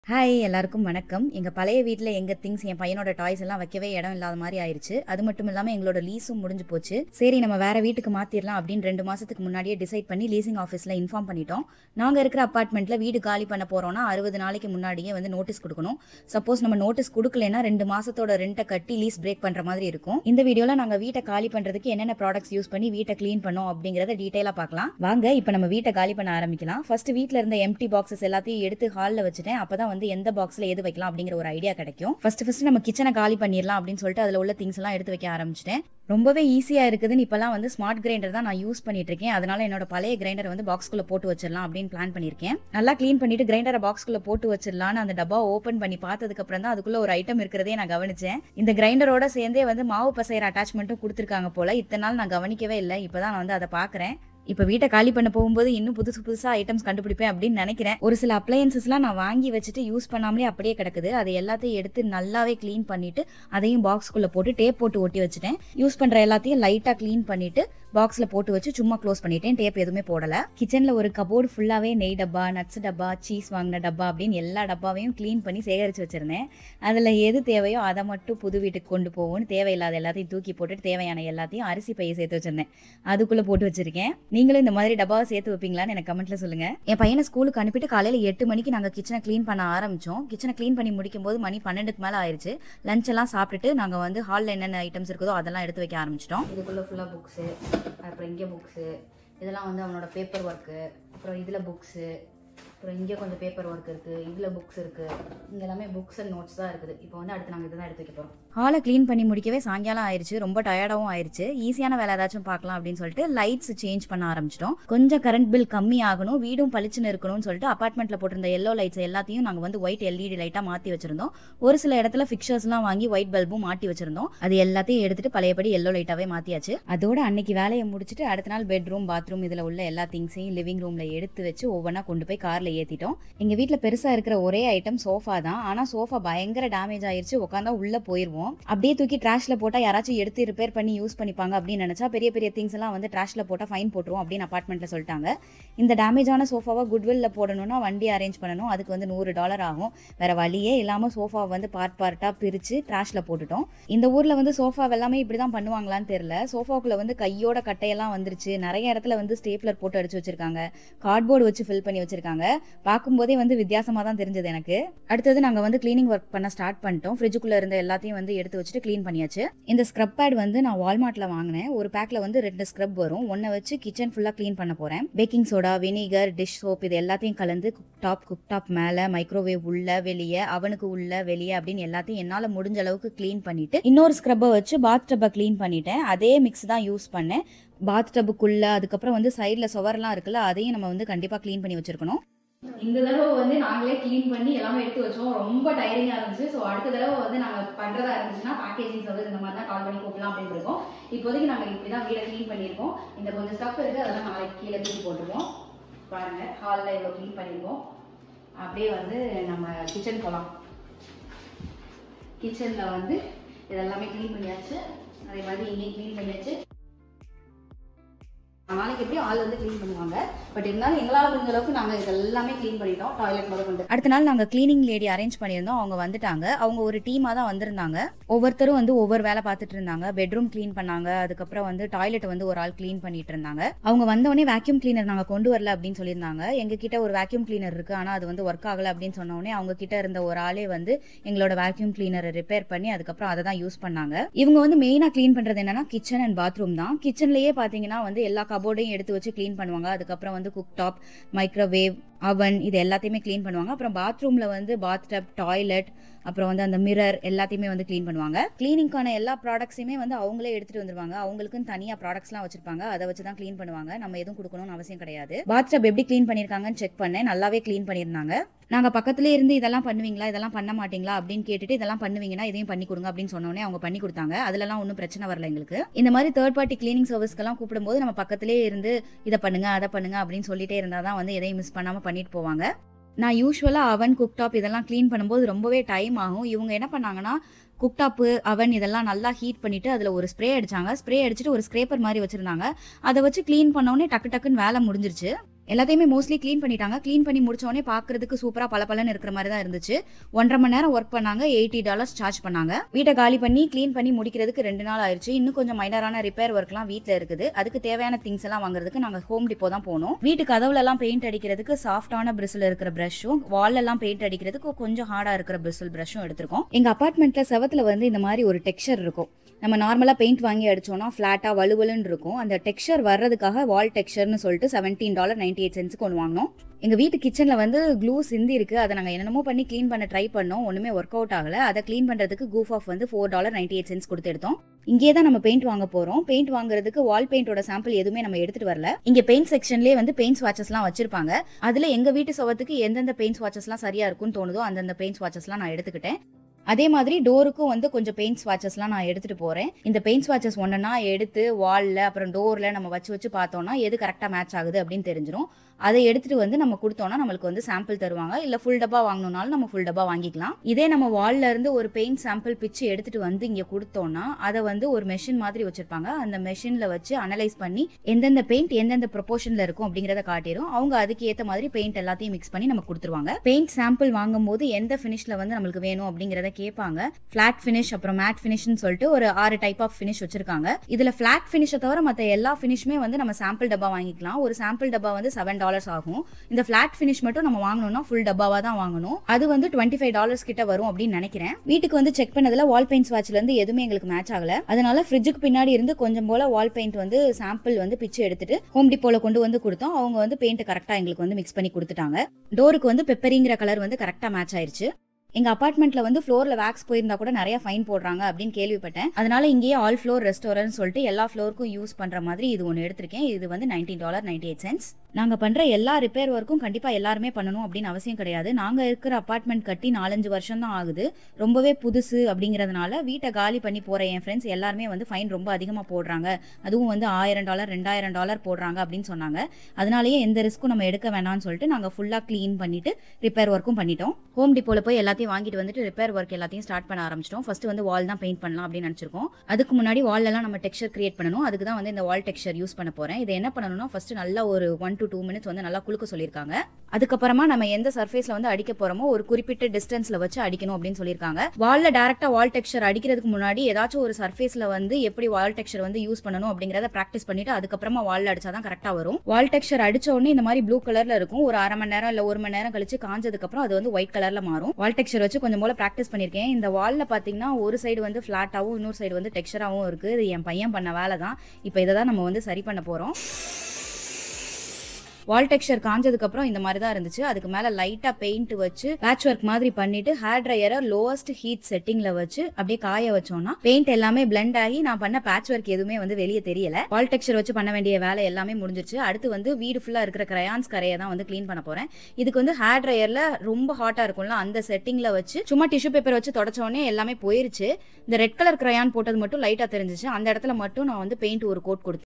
hi எல்லாருக்கும் வணக்கம் எங்கள் பழைய வீட்டில் எங்கள் திங்ஸ் என் பையனோட டாய்ஸ் எல்லாம் வைக்கவே இடம் இல்லாத மாதிரி ஆயிருச்சு அது மட்டும் இல்லாமல் எங்களோட லீஸும் முடிஞ்சு போச்சு சரி நம்ம வேற வீட்டுக்கு மாற்றிடலாம் அப்படின்னு ரெண்டு மாதத்துக்கு முன்னாடியே டிசைட் பண்ணி லீசிங் ஆஃபீஸில் இன்ஃபார்ம் பண்ணிட்டோம் நாங்கள் இருக்கிற அப்பார்ட்மெண்ட்டில் வீடு காலி பண்ண போகிறோம்னா அறுபது நாளைக்கு முன்னாடியே வந்து நோட்டீஸ் கொடுக்கணும் சப்போஸ் நம்ம நோட்டீஸ் கொடுக்கலனா ரெண்டு மாதத்தோட ரெண்ட்டை கட்டி லீஸ் பிரேக் பண்ணுற மாதிரி இருக்கும் இந்த வீடியோவில் நாங்கள் வீட்டை காலி பண்ணுறதுக்கு என்னென்ன ப்ராடக்ட்ஸ் யூஸ் பண்ணி வீட்டை க்ளீன் பண்ணோம் அப்படிங்கிறத டீட்டெயிலாக பார்க்கலாம் வாங்க இப்போ நம்ம வீட்டை காலி பண்ண ஆரம்பிக்கலாம் ஃபர்ஸ்ட் வீட்டில் இருந்த எம்டி பாக்ஸஸ் எல்லாத்தையும் எடுத்து ஹாலில் வச்சுட்டேன் அப்போ தான் வந்து எந்த பாக்ஸில் எது வைக்கலாம் அப்படிங்கிற ஒரு ஐடியா கிடைக்கும் ஃபர்ஸ்ட் ஃபர்ஸ்ட் நம்ம கிச்சனை காலி பண்ணிடலாம் அப்படின்னு சொல்லிட்டு அதில் உள்ள திங்ஸ் எல்லாம் எடுத்து வைக்க ஆரம்பிச்சிட்டேன் ரொம்பவே ஈஸியாக இருக்குதுன்னு இப்போலாம் வந்து ஸ்மார்ட் கிரைண்டர் தான் நான் யூஸ் பண்ணிட்டு இருக்கேன் அதனால என்னோட பழைய கிரைண்டர் வந்து பாக்ஸ்குள்ளே போட்டு வச்சிடலாம் அப்படின்னு பிளான் பண்ணியிருக்கேன் நல்லா க்ளீன் பண்ணிட்டு கிரைண்டரை பாக்ஸ்குள்ளே போட்டு வச்சிடலான்னு அந்த டப்பா ஓப்பன் பண்ணி பார்த்ததுக்கு அப்புறம் தான் அதுக்குள்ள ஒரு ஐட்டம் இருக்கிறதே நான் கவனிச்சேன் இந்த கிரைண்டரோட சேர்ந்தே வந்து மாவு பசையர் அட்டாச்மெண்ட்டும் கொடுத்துருக்காங்க போல இத்தனை நாள் நான் கவனிக்கவே இல்லை இப்போதான் நான் வந்து அதை பார்க்குறேன் இப்போ வீட்டை காலி பண்ண போகும்போது இன்னும் புதுசு புதுசாக ஐட்டம்ஸ் கண்டுபிடிப்பேன் அப்படின்னு நினைக்கிறேன் ஒரு சில அப்ளையன்சஸ்லாம் நான் வாங்கி வச்சுட்டு யூஸ் பண்ணாமலே அப்படியே கிடக்குது அதை எல்லாத்தையும் எடுத்து நல்லாவே க்ளீன் பண்ணிட்டு அதையும் பாக்ஸ்குள்ளே போட்டு டேப் போட்டு ஒட்டி வச்சுட்டேன் யூஸ் பண்ணுற எல்லாத்தையும் லைட்டாக க்ளீன் பண்ணிட்டு பாக்ஸில் போட்டு வச்சு சும்மா க்ளோஸ் பண்ணிட்டேன் டேப் எதுவுமே போடல கிச்சனில் ஒரு கபோர்டு ஃபுல்லாகவே நெய் டப்பா நட்ஸ் டப்பா சீஸ் வாங்கின டப்பா அப்படின்னு எல்லா டப்பாவையும் க்ளீன் பண்ணி சேகரித்து வச்சிருந்தேன் அதில் எது தேவையோ அதை மட்டும் புது வீட்டுக்கு கொண்டு போவோம்னு தேவையில்லாத எல்லாத்தையும் தூக்கி போட்டுட்டு தேவையான எல்லாத்தையும் அரிசி பையை சேர்த்து வச்சிருந்தேன் அதுக்குள்ளே போட்டு வச்சிருக்கேன் நீங்களும் இந்த மாதிரி டப்பாவை சேர்த்து வைப்பீங்களான்னு எனக்கு கமெண்ட்ல சொல்லுங்க என் பையனை ஸ்கூலுக்கு அனுப்பிட்டு காலையில் எட்டு மணிக்கு நாங்கள் கிச்சனை க்ளீன் பண்ண ஆரம்பிச்சோம் கிச்சனை க்ளீன் பண்ணி முடிக்கும் போது மணி பன்னெண்டுக்கு மேலே ஆயிடுச்சு லஞ்ச் எல்லாம் சாப்பிட்டுட்டு நாங்கள் வந்து ஹாலில் என்னென்ன ஐட்டம்ஸ் இருக்குதோ அதெல்லாம் எடுத்து வைக்க ஆரம்பிச்சிட்டோம் இதுக்குள்ளே ஃபுல்லாக புக்ஸு அப்புறம் இங்கே புக்ஸு இதெல்லாம் வந்து அவனோட பேப்பர் ஒர்க்கு அப்புறம் இதில் புக்ஸு அப்புறம் இங்கே கொஞ்சம் பேப்பர் ஒர்க் இருக்குது இதில் புக்ஸ் இருக்குது இங்கே எல்லாமே புக்ஸ் அண்ட் நோட்ஸ் தான் இருக்குது இப்போ வந்து அடுத்து நாங்கள் இதுதான் எடுத்து வைக்க போகிறோம் ஹாலை க்ளீன் பண்ணி முடிக்கவே சாயங்காலம் ஆயிடுச்சு ரொம்ப டயர்டாகவும் ஆயிடுச்சு ஈஸியான வேலை ஏதாச்சும் பார்க்கலாம் அப்படின்னு சொல்லிட்டு லைட்ஸ் சேஞ்ச் பண்ண ஆரம்பிச்சிட்டோம் கொஞ்சம் கரண்ட் பில் கம்மி ஆகணும் வீடும் பளிச்சுன்னு இருக்கணும்னு சொல்லிட்டு அப்பார்ட்மெண்ட்டில் போட்டிருந்த எல்லோ லைட்ஸ் எல்லாத்தையும் நாங்கள் வந்து ஒயிட் எல்இடி லைட்டாக மாற்றி வச்சிருந்தோம் ஒரு சில இடத்துல ஃபிக்சர்ஸ்லாம் வாங்கி ஒயிட் பல்பும் மாட்டி வச்சிருந்தோம் அது எல்லாத்தையும் எடுத்துட்டு பழையபடி எல்லோ லைட்டாகவே மாற்றியாச்சு அதோட அன்னைக்கு வேலையை முடிச்சுட்டு அடுத்த நாள் பெட்ரூம் பாத்ரூம் இதில் உள்ள எல்லா திங்ஸையும் லிவிங் ரூமில் எடுத்து வச்சு ஒவ்வொன்றா கொண்டு போய் காரில் ஏற்றிட்டோம் எங்கள் வீட்டில் பெருசாக இருக்கிற ஒரே ஐட்டம் சோஃபா தான் ஆனால் சோஃபா பயங்கர டேமேஜ் ஆயிருச்சு உட்காந்தா உள்ளே போயிடுவோம் அப்படியே தூக்கி ட்ராஷ்ல போட்டால் யாராச்சும் எடுத்து ரிப்பேர் பண்ணி யூஸ் பண்ணிப்பாங்க அப்படின்னு நினச்சா பெரிய பெரிய திங்ஸ் எல்லாம் வந்து ட்ராஷ்ல போட்டால் ஃபைன் போட்டுருவோம் அப்படின்னு அப்பார்ட்மெண்ட்டில் சொல்லிட்டாங்க இந்த டேமேஜான சோஃபாவை குட்வில்ல போடணும்னா வண்டி அரேஞ்ச் பண்ணணும் அதுக்கு வந்து நூறு டாலர் ஆகும் வேற வழியே இல்லாமல் சோஃபாவை வந்து பார்ட் பார்ட்டாக பிரித்து ட்ராஷ்ல போட்டுட்டோம் இந்த ஊரில் வந்து சோஃபா எல்லாமே இப்படி தான் பண்ணுவாங்களான்னு தெரியல சோஃபாவுக்குள்ள வந்து கையோட கட்டையெல்லாம் வந்துருச்சு நிறைய இடத்துல வந்து ஸ்டேப்லர் போட்டு அடிச்சு வச்சிருக்காங்க கார்ட்போர்டு வச்சு ஃபில் பண்ணி வச்சிருக்காங்க பார்க்கும்போதே வந்து வித்தியாசமாக தான் தெரிஞ்சது எனக்கு அடுத்தது நாங்கள் வந்து க்ளீனிங் ஒர்க் பண்ண ஸ்டார்ட் பண்ணிட்டோம் ஃப்ரிட்ஜுக்குள்ளே இருந்த எல்லாத்தையும் வந்து எடுத்து வச்சுட்டு க்ளீன் பண்ணியாச்சு இந்த ஸ்க்ரப் பேட் வந்து நான் வால்மார்ட்டில் வாங்கினேன் ஒரு பேக்கில் வந்து ரெண்டு ஸ்க்ரப் வரும் ஒன்றை வச்சு கிச்சன் ஃபுல்லாக க்ளீன் பண்ண போகிறேன் baking soda vinegar dish soap இது எல்லாத்தையும் கலந்து குக் டாப் குக் டாப் மேலே மைக்ரோவேவ் உள்ள வெளியே அவனுக்கு உள்ள வெளியே அப்படின்னு எல்லாத்தையும் என்னால் முடிஞ்ச அளவுக்கு க்ளீன் பண்ணிட்டு இன்னொரு ஸ்க்ரப்பை வச்சு பாத் டப்பை க்ளீன் பண்ணிட்டேன் அதே மிக்ஸ் தான் யூஸ் பண்ணேன் பாத் டப்புக்குள்ள அதுக்கப்புறம் வந்து சைடில் சுவர்லாம் இருக்குல்ல அதையும் நம்ம வந்து கண்டிப்பாக க்ளீன் பண்ணி வச்சிருக்கணும் இந்த தடவை வந்து நாங்களே க்ளீன் பண்ணி எல்லாமே எடுத்து வச்சோம் ரொம்ப டயரிங்காக இருந்துச்சு ஸோ அடுத்த தடவை வந்து நாங்கள் பண்ணுறதா இருந்துச்சுன்னா பேக்கேஜிங் சர்வீஸ் இந்த மாதிரி தான் கால் பண்ணி கூப்பிடலாம் அப்படின்னு இருக்கோம் இப்போதைக்கு நாங்கள் இப்படி தான் வீடை க்ளீன் பண்ணியிருக்கோம் இந்த கொஞ்சம் ஸ்டஃப் இருக்குது அதெல்லாம் நாளைக்கு கீழே தூக்கி போட்டுருவோம் பாருங்க ஹாலில் இவ்வளோ க்ளீன் பண்ணியிருக்கோம் அப்படியே வந்து நம்ம கிச்சன் போகலாம் கிச்சனில் வந்து இதெல்லாமே க்ளீன் பண்ணியாச்சு அதே மாதிரி இங்கேயும் க்ளீன் பண்ணியாச்சு நாளைக்கு எப்படி ஆள் வந்து க்ளீன் பண்ணுவாங்க பட் இருந்தாலும் எங்களால் முடிஞ்ச அளவுக்கு நாங்கள் இது எல்லாமே க்ளீன் பண்ணிட்டோம் டாய்லெட் முதல் கொண்டு அடுத்த நாள் நாங்கள் க்ளீனிங் லேடி அரேஞ்ச் பண்ணியிருந்தோம் அவங்க வந்துட்டாங்க அவங்க ஒரு டீமாக தான் வந்திருந்தாங்க ஒவ்வொருத்தரும் வந்து ஒவ்வொரு வேலை பார்த்துட்டு இருந்தாங்க பெட்ரூம் க்ளீன் பண்ணாங்க அதுக்கப்புறம் வந்து டாய்லெட் வந்து ஒரு ஆள் க்ளீன் பண்ணிட்டு இருந்தாங்க அவங்க வந்தவொடனே வேக்யூம் கிளீனர் நாங்கள் கொண்டு வரல அப்படின்னு சொல்லியிருந்தாங்க எங்க கிட்ட ஒரு வேக்யூம் கிளீனர் இருக்கு ஆனால் அது வந்து ஒர்க் ஆகல அப்படின்னு சொன்ன உடனே அவங்க கிட்ட இருந்த ஒரு ஆளே வந்து எங்களோட வேக்யூம் கிளீனரை ரிப்பேர் பண்ணி அதுக்கப்புறம் அதை தான் யூஸ் பண்ணாங்க இவங்க வந்து மெயினாக க்ளீன் பண்ணுறது என்னன்னா கிச்சன் அண்ட் பாத்ரூம் தான் கிச்சன்லேயே பார்த்தீங்கன்னா வந்து எல்லா கபோர்டையும் எடுத்து வச்சு க்ளீன் பண்ணுவாங்க அதுக்கப்புறம் வந்து குக் டாப் மைக்ரோவேவ் அவன் இது எல்லாத்தையுமே க்ளீன் பண்ணுவாங்க அப்புறம் பாத்ரூம்ல வந்து பாத் டப் டாய்லெட் அப்புறம் வந்து அந்த மிரர் எல்லாத்தையுமே வந்து க்ளீன் பண்ணுவாங்க க்ளீனிங்கான எல்லா ப்ராடக்ட்ஸுமே வந்து அவங்களே எடுத்துட்டு வந்துருவாங்க அவங்களுக்குன்னு தனியாக ப்ராடக்ட்ஸ்லாம் வச்சிருப்பாங்க அதை வச்சு தான் க்ளீன் பண்ணுவாங்க நம்ம எதுவும் கொடுக்கணும்னு அவசியம் கிடையாது பாத் டப் எப்படி க்ளீன் பண்ணியிருக்காங்கன்னு செக் பண்ணேன் நல்லாவே க்ளீன் பண்ணியிருந்தாங்க நாங்கள் பக்கத்துலேயே இருந்து இதெல்லாம் பண்ணுவீங்களா இதெல்லாம் பண்ண மாட்டீங்களா அப்படின்னு கேட்டுட்டு இதெல்லாம் பண்ணுவீங்கன்னா இதையும் பண்ணி கொடுங்க அப்படின்னு சொன்னோடனே அவங்க பண்ணி கொடுத்தாங்க அதுலலாம் ஒன்றும் பிரச்சனை வரல எங்களுக்கு இந்த மாதிரி தேர்ட் பார்ட்டி க்ளீனிங் சர்வீஸ்க்கெல்லாம் கூப்பிடும்போது நம்ம பக்கத்துலேயே இருந்து இதை பண்ணுங்க அதை பண்ணுங்க அப்படின்னு சொல்லிட்டே இருந்தால் தான் வந்து எதையும் மிஸ் பண்ணாமல் பண்ணிட்டு போவாங்க நான் யூஸ்வலாக அவன் குக்டாப் இதெல்லாம் க்ளீன் பண்ணும்போது ரொம்பவே டைம் ஆகும் இவங்க என்ன பண்ணாங்கன்னா குக்டாப்பு அவன் இதெல்லாம் நல்லா ஹீட் பண்ணிட்டு அதில் ஒரு ஸ்ப்ரே அடிச்சாங்க ஸ்ப்ரே அடிச்சுட்டு ஒரு ஸ்க்ரேப்பர் மாதிரி வச்சிருந்தாங்க அதை வச்சு க்ளீன் பண்ணோடனே டக்கு டக்குன்னு வேலை முடிஞ்சிருச்சு எல்லாத்தையுமே மோஸ்ட்லி க்ளீன் பண்ணிட்டாங்க க்ளீன் பண்ணி முடிச்சோடனே பார்க்கறதுக்கு சூப்பராக பளபளன்னு இருக்கிற மாதிரி தான் இருந்துச்சு ஒன்றரை மணி நேரம் ஒர்க் பண்ணாங்க எயிட்டி டாலர்ஸ் சார்ஜ் பண்ணாங்க வீட்டை காலி பண்ணி க்ளீன் பண்ணி முடிக்கிறதுக்கு ரெண்டு நாள் ஆயிடுச்சு இன்னும் கொஞ்சம் மைனரான ரிப்பேர் ஒர்க்லாம் வீட்டில் இருக்குது அதுக்கு தேவையான திங்ஸ் எல்லாம் வாங்குறதுக்கு நாங்கள் ஹோம் டிப்போ தான் போனோம் வீட்டு கதவுல எல்லாம் பெயிண்ட் அடிக்கிறதுக்கு சாஃப்டான பிரிசில் இருக்கிற ப்ரஷும் வால் எல்லாம் பெயிண்ட் அடிக்கிறதுக்கு கொஞ்சம் ஹார்டா இருக்கிற பிரிசில் ப்ரஷும் எடுத்திருக்கோம் எங்க அபார்ட்மெண்ட்ல செவத்துல வந்து இந்த மாதிரி ஒரு டெக்ஸ்சர் இருக்கும் நம்ம நார்மலாக பெயிண்ட் வாங்கி அடிச்சோம்னா ஃப்ளாட்டாக வலுவலுன்னு இருக்கும் அந்த டெக்ஸ்சர் வர்றதுக்காக வால் டெக்ஸ்சர்னு சொல்லிட்டு செவன்டீன் டாலர் நைன்டி எயிட் சென்ட்ஸ்க்கு ஒன்று வாங்கினோம் எங்கள் வீட்டு கிச்சனில் வந்து க்ளூ சிந்தி இருக்கு அதை நாங்கள் என்னென்னமோ பண்ணி க்ளீன் பண்ண ட்ரை பண்ணோம் ஒன்றுமே ஒர்க் அவுட் ஆகல அதை க்ளீன் பண்ணுறதுக்கு கூஃப் ஆஃப் வந்து four dollar ninety eight cents கொடுத்து எடுத்தோம் இங்கே தான் நம்ம பெயிண்ட் வாங்க போகிறோம் பெயிண்ட் வாங்குறதுக்கு வால் பெயிண்டோட சாம்பிள் எதுவுமே நம்ம எடுத்துட்டு வரல இங்கே பெயிண்ட் செக்ஷன்லேயே வந்து பெயிண்ட் வாட்சஸ்லாம் வச்சிருப்பாங்க அதில் எங்கள் வீட்டு சவத்துக்கு எந்தெந்த பெயிண்ட் வாட்சஸ்லாம் சரியாக இருக்கும்னு தோணுதோ அந்தந்த பெயிண்ட் வாட்சஸ்லாம் நான் எடுத்துக்கிட்டேன் அதே மாதிரி டோருக்கும் வந்து கொஞ்சம் பெயிண்ட் ஸ்வாட்சஸ்லாம் நான் எடுத்துட்டு போறேன் இந்த பெயிண்ட் ஸ்வாட்சஸ் ஒன்றுனா எடுத்து வால்ல அப்புறம் டோர்ல நம்ம வச்சு வச்சு பார்த்தோம்னா எது கரெக்டாக மேட்ச் ஆகுது அப்படின்னு தெரிஞ்சிடும் அதை எடுத்துட்டு வந்து நம்ம கொடுத்தோம்னா நம்மளுக்கு வந்து சாம்பிள் தருவாங்க இல்ல ஃபுல் டப்பா வாங்கணும்னாலும் நம்ம ஃபுல் டப்பா வாங்கிக்கலாம் இதே நம்ம வால்ல இருந்து ஒரு பெயிண்ட் சாம்பிள் பிச்சு எடுத்துட்டு வந்து இங்க கொடுத்தோம்னா அதை வந்து ஒரு மெஷின் மாதிரி வச்சிருப்பாங்க அந்த மெஷின்ல வச்சு அனலைஸ் பண்ணி எந்தெந்த பெயிண்ட் எந்தெந்த ப்ரொபோஷன்ல இருக்கும் அப்படிங்கறத காட்டிடும் அவங்க அதுக்கு ஏத்த மாதிரி பெயிண்ட் எல்லாத்தையும் மிக்ஸ் பண்ணி நம்ம கொடுத்துருவாங்க பெயிண்ட் சாம்பிள் வாங்கும் போது எந்த ஃபினிஷ்ல வந்து நம்மளுக்கு வேணும் அப்படிங்கறத கேட்பாங்க ஃபிளாட் ஃபினிஷ் அப்புறம் மேட் ஃபினிஷ்னு சொல்லிட்டு ஒரு ஆறு டைப் ஆஃப் ஃபினிஷ் வச்சிருக்காங்க இதுல ஃபிளாட் ஃபினிஷை தவிர மத்த எல்லா ஃபினிஷுமே வந்து நம்ம சாம்பிள் டப்பா வாங்கிக்கலாம் ஒரு சாம்பிள் டப்பா வந்து செவன் டாலர்ஸ் ஆகும் இந்த ஃபிளாட் ஃபினிஷ் மட்டும் நம்ம வாங்கணும்னா ஃபுல் டப்பாவா தான் வாங்கணும் அது வந்து டுவெண்ட்டி ஃபைவ் டாலர்ஸ் கிட்ட வரும் அப்படின்னு நினைக்கிறேன் வீட்டுக்கு வந்து செக் பண்ணதுல வால் பெயிண்ட் வாட்ச்ல இருந்து எதுவுமே எங்களுக்கு மேட்ச் ஆகல அதனால ஃப்ரிட்ஜுக்கு பின்னாடி இருந்து கொஞ்சம் போல வால் பெயிண்ட் வந்து சாம்பிள் வந்து பிச்சு எடுத்துட்டு ஹோம் டிப்போல கொண்டு வந்து கொடுத்தோம் அவங்க வந்து பெயிண்ட் கரெக்டா எங்களுக்கு வந்து மிக்ஸ் பண்ணி கொடுத்துட்டாங்க டோருக்கு வந்து பெப்பரிங்கிற கலர் வந்து கரெக்டா மேட்ச் ஆயிருச்சு எங்க அபார்ட்மெண்ட்ல வந்து ஃப்ளோர்ல வேக்ஸ் போயிருந்தா கூட நிறைய ஃபைன் போடுறாங்க அப்படின்னு கேள்விப்பட்டேன் அதனால இங்கேயே ஆல் ஃப்ளோர் ரெஸ்டாரண்ட் சொல்லிட்டு எல்லா ஃப்ளோருக்கும் யூஸ் பண்ற மாதிரி இது ஒன்று எடுத்திருக்கேன் இது வந்து nineteen dollar ninety eight cents நாங்க பண்ற எல்லா ரிப்பேர் ஒர்க்கும் கண்டிப்பா எல்லாருமே பண்ணணும் அப்படின்னு அவசியம் கிடையாது நாங்க இருக்கிற அபார்ட்மெண்ட் கட்டி நாலஞ்சு வருஷம் தான் ஆகுது ரொம்பவே புதுசு அப்படிங்கறதுனால வீட்டை காலி பண்ணி போற என் ஃப்ரெண்ட்ஸ் எல்லாருமே வந்து ஃபைன் ரொம்ப அதிகமா போடுறாங்க அதுவும் வந்து ஆயிரம் டாலர் ரெண்டாயிரம் டாலர் போடுறாங்க அப்படின்னு சொன்னாங்க அதனாலயே எந்த ரிஸ்க்கும் நம்ம எடுக்க வேணாம்னு சொல்லிட்டு நாங்க ஃபுல்லா க்ளீன் பண்ணிட்டு ரிப்பேர் ஒர்க்கும் பண்ணிட்டோம் ஹோம் டிப்போல போய் எல்லாத்தையும் வாங்கிட்டு வந்துட்டு ரிப்பேர் ஒர்க் எல்லாத்தையும் ஸ்டார்ட் பண்ண ஆரம்பிச்சிட்டோம் ஃபர்ஸ்ட் வந்து வால் தான் பெயிண்ட் பண்ணலாம் அப்படின்னு நினச்சிருக்கோம் அதுக்கு முன்னாடி wall எல்லாம் நம்ம டெக்ஸ்சர் கிரியேட் பண்ணணும் அதுக்கு தான் வந்து இந்த வால் டெக்ஸ்சர் யூஸ் பண்ண போறேன் இதை என்ன பண்ணணும்னா ஃபர்ஸ்ட் நல்லா ஒரு ஒன் டு டூ மினிட்ஸ் வந்து நல்லா குலுக்க சொல்லியிருக்காங்க அதுக்கப்புறமா நம்ம எந்த சர்ஃபேஸ்ல வந்து அடிக்க போறோமோ ஒரு குறிப்பிட்ட டிஸ்டன்ஸ்ல வச்சு அடிக்கணும் அப்படின்னு சொல்லியிருக்காங்க வால்ல டேரக்டா வால் டெக்ஸ்சர் அடிக்கிறதுக்கு முன்னாடி ஏதாச்சும் ஒரு சர்ஃபேஸ்ல வந்து எப்படி வால் டெக்ஸ்சர் வந்து யூஸ் பண்ணணும் அப்படிங்கறத பிராக்டிஸ் பண்ணிட்டு அதுக்கப்புறமா வால்ல அடிச்சாதான் கரெக்டா வரும் வால் டெக்ஸ்சர் அடிச்ச உடனே இந்த மாதிரி ப்ளூ கலர்ல இருக்கும் ஒரு அரை மணி நேரம் இல்ல ஒரு மணி நேரம் கழிச்சு காஞ்சதுக்கு அப்புறம் அது வந்து ஒயிட் கலர்ல மாறும் வால் டெக்ஸ்சர் வச்சு கொஞ்சம் போல பிராக்டிஸ் பண்ணிருக்கேன் இந்த வால்ல பாத்தீங்கன்னா ஒரு சைடு வந்து ஃபிளாட்டாவும் இன்னொரு சைடு வந்து டெக்ஸ்சராவும் இருக்கு இது என் பையன் பண்ண வேலை தான் இப்போ இதை தான் நம்ம வந்து சரி பண்ண போறோம் வால் டெக்ஸ்சர் காஞ்சதுக்கு அப்புறம் இந்த மாதிரி தான் இருந்துச்சு அதுக்கு மேல லைட்டா பெயிண்ட் வச்சு பேட்ச் ஒர்க் மாதிரி பண்ணிட்டு ஹேர் ட்ரையரை லோவஸ்ட் ஹீட் செட்டிங்ல வச்சு அப்படியே காய வச்சோம்னா பெயிண்ட் எல்லாமே பிளெண்ட் ஆகி நான் பண்ண பேட்ச் ஒர்க் எதுவுமே வந்து வெளியே தெரியல வால் டெக்ஸ்சர் வச்சு பண்ண வேண்டிய வேலை எல்லாமே முடிஞ்சிருச்சு அடுத்து வந்து வீடு ஃபுல்லா இருக்கிற கிரையான்ஸ் கரையை தான் வந்து க்ளீன் பண்ண போறேன் இதுக்கு வந்து ஹேர் ட்ரையர்ல ரொம்ப ஹாட்டா இருக்கும்ல அந்த செட்டிங்ல வச்சு சும்மா டிஷ்யூ பேப்பர் வச்சு தொடச்ச உடனே எல்லாமே போயிருச்சு இந்த ரெட் கலர் கிரையான் போட்டது மட்டும் லைட்டா தெரிஞ்சிச்சு அந்த இடத்துல மட்டும் நான் வந்து பெயிண்ட் ஒரு கோட் கொடுத்தேன்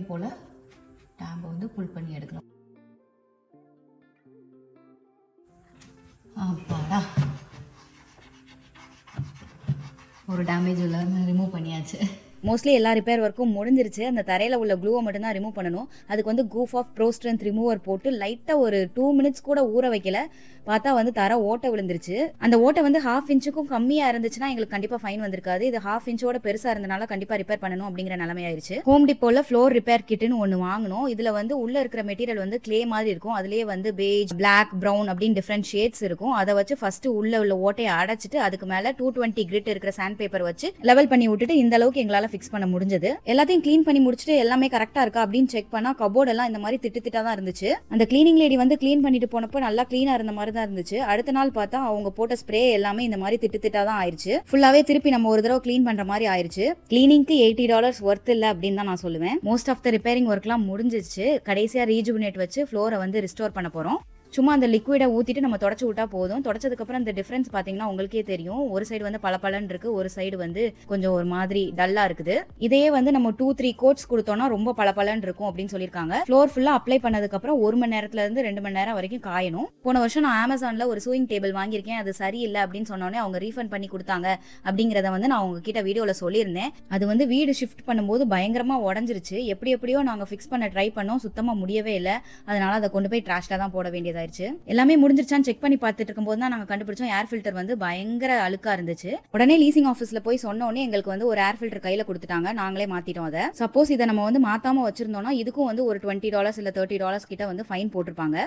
போல் டேம்பை வந்து புல் பண்ணி எடுக்கலாம் அப்பாடா ஒரு டேமேஜ் இல்லாமல் ரிமூவ் பண்ணியாச்சு மோஸ்ட்லி எல்லா ரிப்பேர் ஒர்க்கும் முடிஞ்சிருச்சு அந்த தரையில் உள்ள க்ளூவை மட்டும் தான் ரிமூவ் பண்ணணும் அதுக்கு வந்து goof off pro strength remover போட்டு லைட்டாக ஒரு டூ மினிட்ஸ் கூட ஊற வைக்கல பார்த்தா வந்து தர ஓட்டை விழுந்துருச்சு அந்த ஓட்டை வந்து ஹாஃப் இன்ச்சுக்கும் கம்மியாக இருந்துச்சுன்னா எங்களுக்கு கண்டிப்பாக ஃபைன் வந்திருக்காது இது ஹாஃப் இன்ச்சோட பெருசாக இருந்தனால கண்டிப்பாக ரிப்பேர் பண்ணணும் அப்படிங்கிற நிலைமை ஆயிருச்சு ஹோம் டிப்போல ஃப்ளோர் ரிப்பேர் கிட்னு ஒன்று வாங்கணும் இதில் வந்து உள்ள இருக்கிற மெட்டீரியல் வந்து கிளே மாதிரி இருக்கும் அதுலேயே வந்து பேஜ் பிளாக் ப்ரௌன் அப்படின்னு டிஃப்ரெண்ட் ஷேட்ஸ் இருக்கும் அதை வச்சு ஃபர்ஸ்ட் உள்ள உள்ள ஓட்டையை அடைச்சிட்டு அதுக்கு மேலே டூ டுவெண்ட்டி கிரிட் இருக்கிற சாண்ட் பேப்பர் வச்சு லெவல் பண்ணி விட்டுட்டு இந்த அளவுக்கு எங்களால் ஃபிக்ஸ் பண்ண முடிஞ்சது எல்லாத்தையும் க்ளீன் பண்ணி முடிச்சுட்டு எல்லாமே கரெக்டாக இருக்கா அப்படின்னு செக் பண்ணா கபோர்ட் எல்லாம் இந்த மாதிரி திட்டு திட்டா தான் இருந்துச்சு அந்த கிளீனிங் லேடி வந்து க்ளீன் பண்ணிட்டு போனப்போ நல்லா க்ளீனாக இருந்த மாதிரி தான் இருந்துச்சு அடுத்த நாள் பார்த்தா அவங்க போட்ட ஸ்ப்ரே எல்லாமே இந்த மாதிரி திட்டு திட்டா தான் ஆயிருச்சு ஃபுல்லாவே திருப்பி நம்ம ஒரு தடவை க்ளீன் பண்ற மாதிரி ஆயிருச்சு கிளீனிங்க்கு எயிட்டி டாலர்ஸ் ஒர்த் இல்லை அப்படின்னு தான் நான் சொல்லுவேன் மோஸ்ட் ஆஃப் த ரிப்பேரிங் ஒர்க்லாம் முடிஞ்சிச்சு கடைசியாக ரீஜுவினேட் வச்சு ஃப்ளோரை வந்து ரிஸ்டோர் பண்ண போறோம் சும்மா அந்த லிக்விடை ஊற்றிட்டு நம்ம தொடச்சி விட்டா போதும் தொடச்சதுக்கப்புறம் அந்த டிஃப்ரென்ஸ் பார்த்தீங்கன்னா உங்களுக்கே தெரியும் ஒரு சைடு வந்து பளபளன்னு இருக்கு ஒரு சைடு வந்து கொஞ்சம் ஒரு மாதிரி டல்லா இருக்குது இதையே வந்து நம்ம டூ த்ரீ கோட்ஸ் கொடுத்தோம்னா ரொம்ப பளபளன்னு இருக்கும் அப்படின்னு சொல்லியிருக்காங்க ஃப்ளோர் ஃபுல்லாக அப்ளை பண்ணதுக்கப்புறம் ஒரு மணி நேரத்துல இருந்து ரெண்டு மணி நேரம் வரைக்கும் காயணும் போன வருஷம் நான் அமேசானில் ஒரு சூயிங் டேபிள் வாங்கியிருக்கேன் அது சரியில்லை அப்படின்னு சொன்னோடனே அவங்க ரீஃபண்ட் பண்ணி கொடுத்தாங்க அப்படிங்கிறத வந்து நான் உங்ககிட்ட வீடியோவில் சொல்லியிருந்தேன் அது வந்து வீடு ஷிஃப்ட் பண்ணும்போது பயங்கரமாக உடஞ்சிருச்சு எப்படி எப்படியோ நாங்கள் ஃபிக்ஸ் பண்ண ட்ரை பண்ணோம் சுத்தமாக முடியவே இல்லை அதனால அதை கொண்டு போய் ட்ராஷ்ல தான் போட வேண்டியதாயிருச்சு எல்லாமே முடிஞ்சிருச்சான்னு செக் பண்ணி பார்த்துட்டு இருக்கும்போது தான் நாங்கள் கண்டுபிடிச்சோம் ஏர் ஃபில்டர் வந்து பயங்கர அழுக்கா இருந்துச்சு உடனே லீசிங் ஆஃபீஸ்ல போய் சொன்ன உடனே எங்களுக்கு வந்து ஒரு ஏர் ஃபில்டர் கையில கொடுத்துட்டாங்க நாங்களே மாத்திட்டோம் அதை சப்போஸ் இதை நம்ம வந்து மாத்தாம வச்சிருந்தோம்னா இதுக்கும் வந்து ஒரு டுவெண்ட்டி டாலர்ஸ் இல்ல தேர்ட்டி டாலர்ஸ் கிட்ட வந்து ஃபைன் போட்டிருப்பாங்க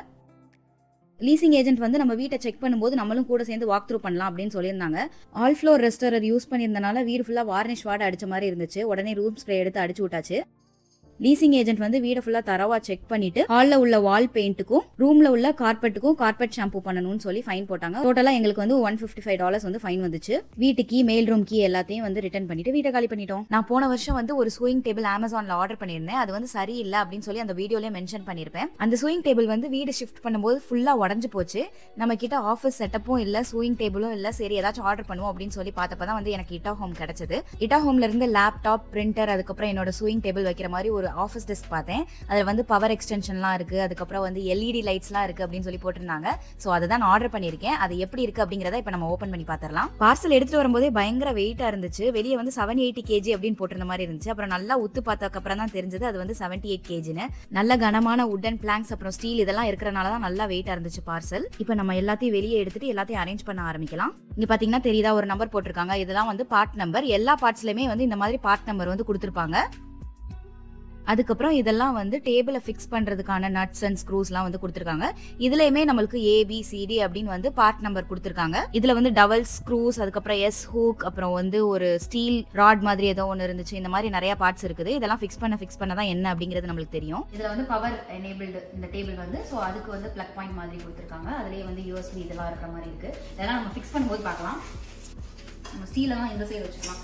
லீசிங் ஏஜென்ட் வந்து நம்ம வீட்டை செக் பண்ணும்போது நம்மளும் கூட சேர்ந்து வாக் த்ரூ பண்ணலாம் அப்படின்னு சொல்லியிருந்தாங்க ஆல் ஃப்ளோர் ரெஸ்டரர் யூஸ் பண்ணியிருந்தனால வீடு ஃபுல்லாக வார்னிஷ் வாட அடிச்ச மாதிரி இருந்துச்சு உடனே ரூம் ஸ்ப்ரே எடுத்து அடிச்சு விட்டாச்சு லீசிங் ஏஜென்ட் வந்து வீடை ஃபுல்லா தரவா செக் பண்ணிட்டு ஹால்ல உள்ள வால் பெயிண்ட்டுக்கும் ரூம்ல உள்ள கார்பெட்டுக்கும் கார்பெட் ஷாம்பு பண்ணணும்னு சொல்லி ஃபைன் போட்டாங்க டோட்டலா எங்களுக்கு வந்து ஒன் ஃபிஃப்டி ஃபைவ் டாலர்ஸ் வந்து ஃபைன் வந்துச்சு வீட்டு கீ மெயில் ரூம் கீ எல்லாத்தையும் வந்து ரிட்டர்ன் பண்ணிட்டு வீட்டை காலி பண்ணிட்டோம் நான் போன வருஷம் வந்து ஒரு சூயிங் டேபிள் அமேசான்ல ஆர்டர் பண்ணியிருந்தேன் அது வந்து சரியில்லை அப்படின்னு சொல்லி அந்த வீடியோலயே மென்ஷன் பண்ணியிருப்பேன் அந்த சூயிங் டேபிள் வந்து வீடு ஷிஃப்ட் பண்ணும்போது ஃபுல்லா உடஞ்சு போச்சு நம்ம கிட்ட ஆஃபீஸ் செட்டப்பும் இல்ல சூயிங் டேபிளும் இல்ல சரி ஏதாச்சும் ஆர்டர் பண்ணுவோம் அப்படின்னு சொல்லி பார்த்தப்பதான் வந்து எனக்கு இட்டா ஹோம் கிடைச்சது இட்டா ஹோம்ல இருந்து லேப்டாப் பிரிண்டர் அதுக்கப்புறம் என்னோட சூயிங் டேபிள் வைக்கிற மாதிரி ஒரு ஆஃபீஸ் டெஸ்க் பார்த்தேன் அதில் வந்து பவர் எக்ஸ்டென்ஷன்லாம் இருக்கு அதுக்கப்புறம் வந்து எல்இடி லைட்ஸ்லாம் இருக்கு அப்படின்னு சொல்லி போட்டிருந்தாங்க ஸோ அதை தான் ஆர்டர் பண்ணியிருக்கேன் அது எப்படி இருக்கு அப்படிங்கிறத இப்போ நம்ம ஓப்பன் பண்ணி பார்த்துடலாம் பார்சல் எடுத்துட்டு வரும்போதே பயங்கர வெயிட்டா இருந்துச்சு வெளியே வந்து செவன் எயிட்டி கேஜி அப்படின்னு போட்டிருந்த மாதிரி இருந்துச்சு அப்புறம் நல்லா உத்து பார்த்ததுக்கப்புறம் தான் தெரிஞ்சது அது வந்து செவன்டி எயிட் கேஜின்னு நல்ல கனமான உட்டன் பிளாங்க்ஸ் அப்புறம் ஸ்டீல் இதெல்லாம் இருக்கிறனால தான் நல்லா வெயிட்டா இருந்துச்சு பார்சல் இப்போ நம்ம எல்லாத்தையும் வெளியே எடுத்துட்டு எல்லாத்தையும் அரேஞ்ச் பண்ண ஆரம்பிக்கலாம் இங்க பாத்தீங்கன்னா தெரியுதா ஒரு நம்பர் போட்டிருக்காங்க இதெல்லாம் வந்து பார்ட் நம்பர் எல்லா பார்ட்ஸ்லயுமே வந்து இந்த மாதிரி பார்ட் நம்பர் வந்து கொடுத்துருப்பாங்க அதுக்கப்புறம் இதெல்லாம் வந்து டேபிளை ஃபிக்ஸ் பண்றதுக்கான நட்ஸ் அண்ட் ஸ்க்ரூஸ்லாம் வந்து கொடுத்துருக்காங்க இதுலயுமே நம்மளுக்கு ஏ பி சிடி அப்படின்னு வந்து பார்ட் நம்பர் கொடுத்துருக்காங்க இதுல வந்து டபுள் ஸ்க்ரூஸ் அதுக்கப்புறம் எஸ் ஹூக் அப்புறம் வந்து ஒரு ஸ்டீல் ராட் மாதிரி ஏதோ ஒன்று இருந்துச்சு இந்த மாதிரி நிறைய பார்ட்ஸ் இருக்குது இதெல்லாம் ஃபிக்ஸ் பண்ண ஃபிக்ஸ் பண்ண தான் என்ன அப்படிங்கிறது நம்மளுக்கு தெரியும் இதுல வந்து பவர் எனேபிள்டு இந்த டேபிள் வந்து ஸோ அதுக்கு வந்து பிளக் பாயிண்ட் மாதிரி கொடுத்துருக்காங்க அதுலயே வந்து யூஎஸ்பி இதெல்லாம் இருக்கிற மாதிரி இருக்கு இதெல்லாம் நம்ம ஃபிக்ஸ் பண்ணும்போது பார்க்கலாம் நம்ம ஸ்டீலெல்லாம் இந்த சைடு வச்சுக்கலாம்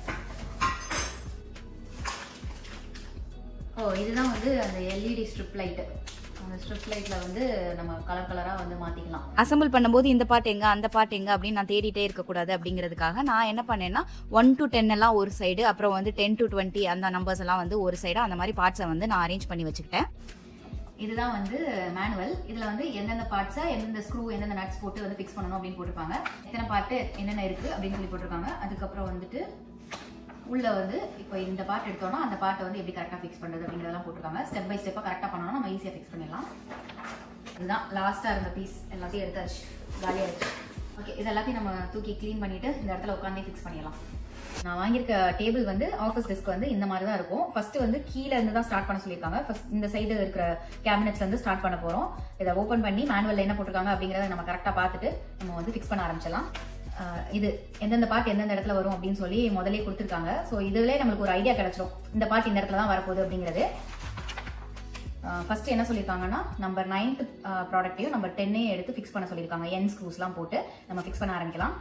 ஓ இதுதான் வந்து அந்த எல்இடி ஸ்ட்ரிப் லைட்டு அந்த ஸ்ட்ரிப் லைட்டில் வந்து நம்ம கலர் கலராக வந்து மாற்றிக்கலாம் அசம்பிள் பண்ணும்போது இந்த பாட்டு எங்க அந்த பாட்டு எங்க அப்படின்னு நான் தேடிட்டே இருக்கக்கூடாது அப்படிங்கிறதுக்காக நான் என்ன பண்ணேன்னா ஒன் டு டென் எல்லாம் ஒரு சைடு அப்புறம் வந்து டென் டு டுவெண்ட்டி அந்த நம்பர்ஸ் எல்லாம் வந்து ஒரு சைடு அந்த மாதிரி பார்ட்ஸை வந்து நான் அரேஞ்ச் பண்ணி வச்சுக்கிட்டேன் இதுதான் வந்து மேனுவல் இதுல வந்து எந்தெந்த பார்ட்ஸை எந்தெந்த ஸ்க்ரூ எந்தெந்த நட்ஸ் போட்டு வந்து ஃபிக்ஸ் பண்ணணும் அப்படின்னு போட்டிருப்பாங்க எத்தனை பார்ட்டு என்னென்ன இருக்கு அப்படின்னு சொல்லி போட்டிருக்காங்க அதுக்கப்புறம் வந்துட்டு உள்ள வந்து இப்போ இந்த பார்ட் எடுத்தோம்னா அந்த பார்ட்டை வந்து எப்படி கரெக்டாக ஃபிக்ஸ் பண்ணுறது அப்படிங்கிறதெல்லாம் போட்டிருக்காங்க ஸ்டெப் பை ஸ்டெப்பாக கரெக்டாக பண்ணோம்னா நம்ம ஈஸியாக ஃபிக்ஸ் பண்ணிடலாம் இதுதான் லாஸ்ட்டாக இருந்த பீஸ் எல்லாத்தையும் எடுத்தாச்சு காலியாகிடுச்சு ஓகே இது எல்லாத்தையும் நம்ம தூக்கி க்ளீன் பண்ணிட்டு இந்த இடத்துல உட்காந்தே ஃபிக்ஸ் பண்ணிடலாம் நான் வாங்கியிருக்க டேபிள் வந்து ஆஃபீஸ் டெஸ்க் வந்து இந்த மாதிரி தான் இருக்கும் ஃபர்ஸ்ட் வந்து கீழே இருந்து தான் ஸ்டார்ட் பண்ண சொல்லியிருக்காங்க ஃபர்ஸ்ட் இந்த சைடு இருக்கிற கேபினெட்ஸ்ல இருந்து ஸ்டார்ட் பண்ண போறோம் இதை ஓப்பன் பண்ணி மேனுவல் என்ன போட்டிருக்காங்க அப்படிங்கறத நம்ம கரெக்டாக பார்த்துட்டு நம்ம வந்து ஃபிக்ஸ் பண்ண ஆரம்பிச்சிடலாம் ஆஹ் இது எந்தெந்த பார்ட் எந்தெந்த இடத்துல வரும் அப்படின்னு சொல்லி முதலே கொடுத்துருக்காங்க ஸோ இதுலேயே நம்மளுக்கு ஒரு ஐடியா கிடைச்சிரும் இந்த பார்ட் இந்த இடத்துல தான் வரப்போகுது அப்படிங்கிறது ஃபர்ஸ்ட் என்ன சொல்லியிருக்காங்கன்னா நம்பர் நைன்த் ப்ராடக்ட்டையும் நம்பர் டென்னையும் எடுத்து ஃபிக்ஸ் பண்ண சொல்லியிருக்காங்க என் ஸ்க்ரூஸ்லாம் போட்டு நம்ம ஃபிக்ஸ் பண்ண ஆரம்பிக்கலாம்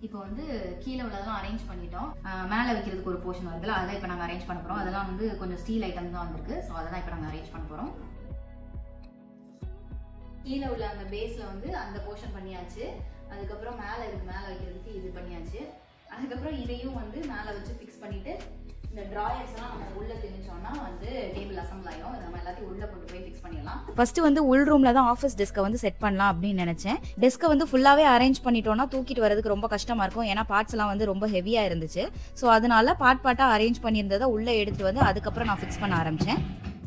இப்போ வந்து கீழே உள்ளதெல்லாம் அரேஞ்ச் பண்ணிட்டோம் அஹ் மேலே வைக்கிறதுக்கு ஒரு போர்ஷன் வருதுல அதெல்லாம் இப்போ நாங்கள் அரேஞ்ச் பண்ண போகிறோம் அதெல்லாம் வந்து கொஞ்சம் ஸ்டீல் ஐட்டம் தான் வந்திருக்கு ஸோ அதெல்லாம் இப்போ நாங்கள் அரேஞ்ச் பண்ண போகிறோம் கீழே உள்ள அந்த பேஸில் வந்து அந்த போர்ஷன் பண்ணியாச்சு அதுக்கப்புறம் மேலே இருக்கு மேலே வைக்கிறதுக்கு இது பண்ணியாச்சு அதுக்கப்புறம் இதையும் வந்து மேலே வச்சு ஃபிக்ஸ் பண்ணிட்டு இந்த ட்ராயர்ஸ் எல்லாம் நம்ம உள்ள திணிச்சோம்னா வந்து டேபிள் அசம்பிள் ஆயிரும் இதை நம்ம எல்லாத்தையும் உள்ள கொண்டு போய் ஃபிக்ஸ் பண்ணிடலாம் ஃபர்ஸ்ட் வந்து உள் ரூம்ல தான் ஆஃபீஸ் டெஸ்க்கை வந்து செட் பண்ணலாம் அப்படின்னு நினைச்சேன் டெஸ்க்கை வந்து ஃபுல்லாவே அரேஞ்ச் பண்ணிட்டோம்னா தூக்கிட்டு வரதுக்கு ரொம்ப கஷ்டமா இருக்கும் ஏன்னா பார்ட்ஸ் எல்லாம் வந்து ரொம்ப ஹெவியா இருந்துச்சு ஸோ அதனால பார்ட் பார்ட்டா அரேஞ்ச் பண்ணியிருந்ததை உள்ள எடுத்துட்டு வந்து அதுக்கப்புறம் நான் ஃபிக்ஸ் பண்ண ஆரம்பிச்சேன்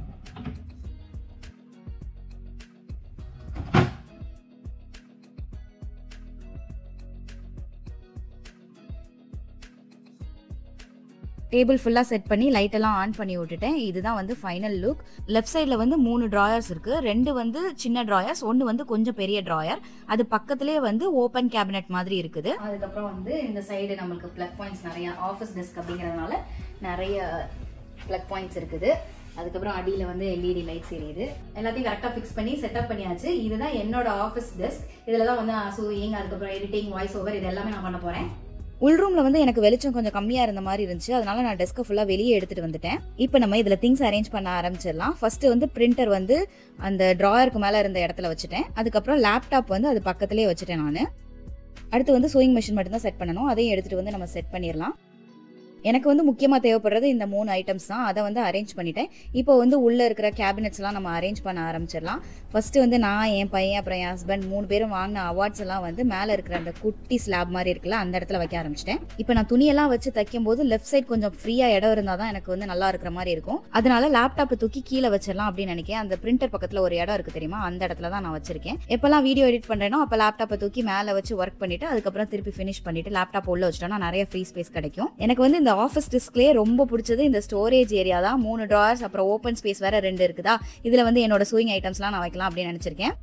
டேபிள் ஃபுல்லாக செட் பண்ணி லைட் எல்லாம் ஆன் பண்ணி விட்டுட்டேன் இதுதான் வந்து ஃபைனல் லுக் லெஃப்ட் சைடில் வந்து மூணு ட்ராயர்ஸ் இருக்கு ரெண்டு வந்து சின்ன ட்ராயர்ஸ் ஒன்று வந்து கொஞ்சம் பெரிய ட்ராயர் அது பக்கத்துலேயே வந்து ஓப்பன் கேபினெட் மாதிரி இருக்குது அதுக்கப்புறம் வந்து இந்த சைடு நம்மளுக்கு ப்ளக் பாயிண்ட்ஸ் நிறைய ஆஃபீஸ் டெஸ்க் அப்படிங்கிறதுனால நிறைய ப்ளக் பாயிண்ட்ஸ் இருக்குது அதுக்கப்புறம் அடியில் வந்து எல்இடி லைட்ஸ் எரியுது எல்லாத்தையும் கரெக்டாக ஃபிக்ஸ் பண்ணி செட்டப் பண்ணியாச்சு இதுதான் என்னோட ஆஃபீஸ் டெஸ்க் இதில் தான் வந்து நான் சூயிங் அதுக்கப்புறம் எடிட்டிங் வாய்ஸ் ஓவர் இது எல்லாமே நான் பண்ண போகிறேன் உள் ரூம்ல வந்து எனக்கு வெளிச்சம் கொஞ்சம் கம்மியா இருந்த மாதிரி இருந்துச்சு அதனால நான் டெஸ்க்கை ஃபுல்லா வெளியே எடுத்துட்டு வந்துட்டேன் இப்போ நம்ம இதுல திங்ஸ் அரேஞ்ச் பண்ண ஆரம்பிச்சிடலாம் ஃபர்ஸ்ட் வந்து பிரிண்டர் வந்து அந்த டிராயருக்கு மேல இருந்த இடத்துல வச்சுட்டேன் அதுக்கப்புறம் லேப்டாப் வந்து அது பக்கத்துலேயே வச்சுட்டேன் நான் அடுத்து வந்து சூயிங் மிஷின் மட்டும் தான் செட் பண்ணணும் அதையும் எடுத்துட்டு வந்து நம்ம செட் பண்ணிடலாம் எனக்கு வந்து முக்கியமாக தேவைப்படுறது இந்த மூணு ஐட்டம்ஸ் தான் அதை வந்து அரேஞ்ச் பண்ணிட்டேன் இப்போ வந்து உள்ளே இருக்கிற கேபினெட்ஸ்லாம் நம்ம அரேஞ்ச் பண்ண ஆரம்பிச்சிடலாம் ஃபர்ஸ்ட் வந்து நான் என் பையன் அப்புறம் என் ஹஸ்பண்ட் மூணு பேரும் வாங்கின அவார்ட்ஸ் எல்லாம் வந்து மேலே இருக்கிற அந்த குட்டி ஸ்லாப் மாதிரி இருக்குல்ல அந்த இடத்துல வைக்க ஆரம்பிச்சிட்டேன் இப்போ நான் துணியெல்லாம் வச்சு தைக்கும் போது லெஃப்ட் சைட் கொஞ்சம் ஃப்ரீயாக இடம் இருந்தால் தான் எனக்கு வந்து நல்லா இருக்கிற மாதிரி இருக்கும் அதனால லேப்டாப்பை தூக்கி கீழே வச்சிடலாம் அப்படின்னு நினைக்கிறேன் அந்த பிரிண்டர் பக்கத்தில் ஒரு இடம் இருக்கு தெரியுமா அந்த இடத்துல தான் நான் வச்சிருக்கேன் எப்பெல்லாம் வீடியோ எடிட் பண்ணுறேனோ அப்போ லேப்டாப்பை தூக்கி மேலே வச்சு ஒர்க் பண்ணிட்டு அதுக்கப்புறம் திருப்பி ஃபினிஷ் பண்ணிட்டு லேப்டாப் உள்ள வச்சிட்டோம்னா நிறைய ஃப்ரீ ஸ்பேஸ் கிடைக்கும் எனக்கு வந்து இந்த ஆஃபீஸ் டிஸ்க்லேயே ரொம்ப பிடிச்சது இந்த ஸ்டோரேஜ் ஏரியா தான் மூணு ட்ராயர்ஸ் அப்புறம் ஓப்பன் ஸ்பேஸ் வேற ரெண்டு இருக்குதா இதில் வந்து என்னோட சூயிங் ஐட்டம்ஸ்லாம் நான் வைக்கலாம் அப்படின்னு நினச்சிருக்கேன்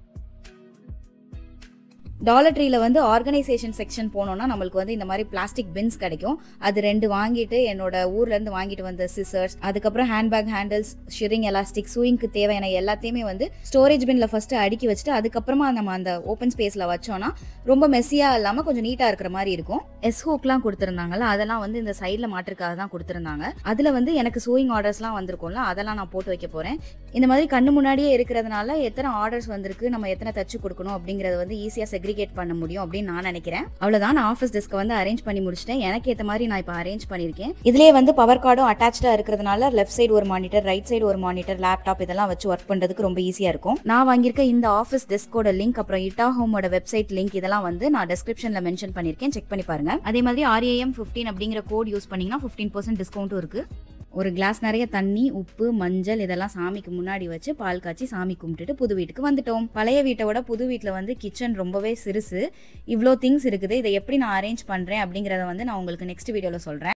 டாலர் ட்ரீல வந்து ஆர்கனைசேஷன் செக்ஷன் போனோம்னா நம்மளுக்கு வந்து இந்த மாதிரி பிளாஸ்டிக் பின்ஸ் கிடைக்கும் அது ரெண்டு வாங்கிட்டு என்னோட ஊர்ல இருந்து வாங்கிட்டு வந்த சிசர்ஸ் அதுக்கப்புறம் ஹேண்ட்பேக் ஹேண்டில்ஸ் ஷிரிங் எலாஸ்டிக் சூயிங்க்கு தேவையான எல்லாத்தையுமே வந்து ஸ்டோரேஜ் பின்ல ஃபர்ஸ்ட் அடுக்கி வச்சுட்டு அதுக்கப்புறமா நம்ம அந்த ஓப்பன் ஸ்பேஸ்ல வச்சோம்னா ரொம்ப மெஸ்ஸியா இல்லாம கொஞ்சம் நீட்டா இருக்கிற மாதிரி இருக்கும் எஸ் ஹூக்லாம் கொடுத்துருந்தாங்கல்ல அதெல்லாம் வந்து இந்த சைட்ல மாட்டிருக்காக தான் கொடுத்துருந்தாங்க அதுல வந்து எனக்கு சூயிங் ஆர்டர்ஸ்லாம் வந்திருக்கும்ல அதெல்லாம் நான் போட்டு வைக்க போறேன் இந்த மாதிரி கண்ணு முன்னாடியே இருக்கிறதுனால எத்தனை ஆர்டர்ஸ் வந்திருக்கு நம்ம எத்தனை தச்சு கொடுக்கணும் அப்படிங்கறது வந்து ஈஸியா செக்ரிகேட் பண்ண முடியும் அப்படின்னு நான் நினைக்கிறேன் அவ்வளவுதான் நான் ஆஃபீஸ் டெஸ்க்கை வந்து அரேஞ்ச் பண்ணி முடிச்சிட்டேன் எனக்கு ஏற்ற மாதிரி நான் இப்போ அரேஞ்ச் பண்ணியிருக்கேன் இதுலேயே வந்து பவர் கார்டும் அட்டாச்சா இருக்கிறதுனால லெஃப்ட் சைடு ஒரு மானிட்டர் ரைட் சைடு ஒரு மானிட்டர் லேப்டாப் இதெல்லாம் வச்சு ஒர்க் பண்றதுக்கு ரொம்ப ஈஸியா இருக்கும் நான் வாங்கியிருக்க இந்த ஆஃபீஸ் டெஸ்கோட லிங்க் அப்புறம் இட்டா ஹோமோட வெப்சைட் லிங்க் இதெல்லாம் வந்து நான் டிஸ்கிரிப்ஷன்ல மென்ஷன் பண்ணியிருக்கேன் செக் பண்ணி பாருங்க அதே மாதிரி ஆர்ஏஎம் ஃபிஃப்டீன் அப்படிங்கிற கோட் யூஸ் பண்ணீங்கன்னா ஃபிஃப்டீன் பர்சன்ட் டிஸ்கவுண்ட்டும் இருக்கு ஒரு கிளாஸ் நிறைய தண்ணி உப்பு மஞ்சள் இதெல்லாம் சாமிக்கு முன்னாடி வச்சு பால் காய்ச்சி சாமி கும்பிட்டுட்டு புது வீட்டுக்கு வந்துட்டோம் பழைய வீட்டை விட புது வீட்டில் வந்து கிச்சன் ரொம்பவே சிறுசு இவ்வளோ திங்ஸ் இருக்குது இதை எப்படி நான் அரேஞ்ச் பண்ணுறேன் அப்படிங்கிறத வந்து நான் உங்களுக்கு நெக்ஸ்ட் வீடியோவில் சொல்கிறேன்